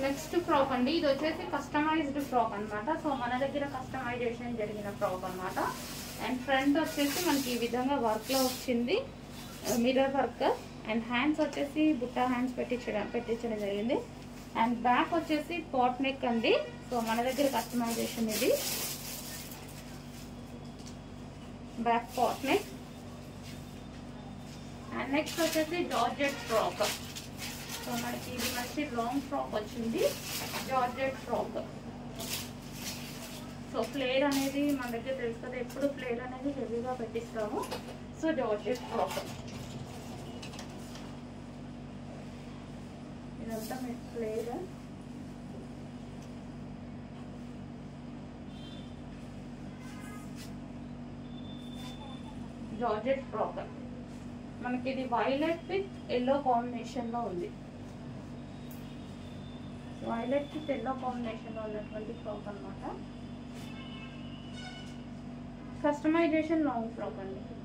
next frock అండి ఇది వచ్చేసి కస్టమైజ్డ్ ఫ్రాక్ అన్నమాట సో మన దగ్గర కస్టమైజేషన్ జరిగిన ఫ్రాక్ అన్నమాట అండ్ ఫ్రంట్ వచ్చేసి మనకి ఈ విధంగా వర్క్ లో వచ్చింది మిర్రర్ వర్క్ అండ్ హ్యాండ్స్ వచ్చేసి బుట్ట హ్యాండ్స్ పెట్టించడం పెట్టించడం జరిగింది అండ్ బ్యాక్ వచ్చేసి పాట్ నెక్ అండి సో మన దగ్గర కస్టమైజేషన్ ఇది back pot neck and next వచ్చేసి జార్జెట్ ఫ్రాక్ సో మనకి ఇది మంచి లాంగ్ ఫ్రాక్ వచ్చింది జార్జెట్ ఫ్రాక్ సో ఫ్లేర్ అనేది మన దగ్గర తెలుసు కదా ఎప్పుడు ఫ్లేర్ అనేది హెవీగా పెట్టిస్తాము సో జార్జెట్ ఫ్రాక్ ఇదంతా మీకు ఫ్లేర్ జార్జెట్ ఫ్రాక్ మనకి ఇది వైలెట్ విత్ ఎల్లో కాంబినేషన్ లో ఉంది వైలెట్ విత్ ఎల్లో కాంబినేషన్ లో ఉన్నటువంటి ఫ్రాక్ అన్నమాట కస్టమైజేషన్ లాంగ్ ఫ్రాక్ అండి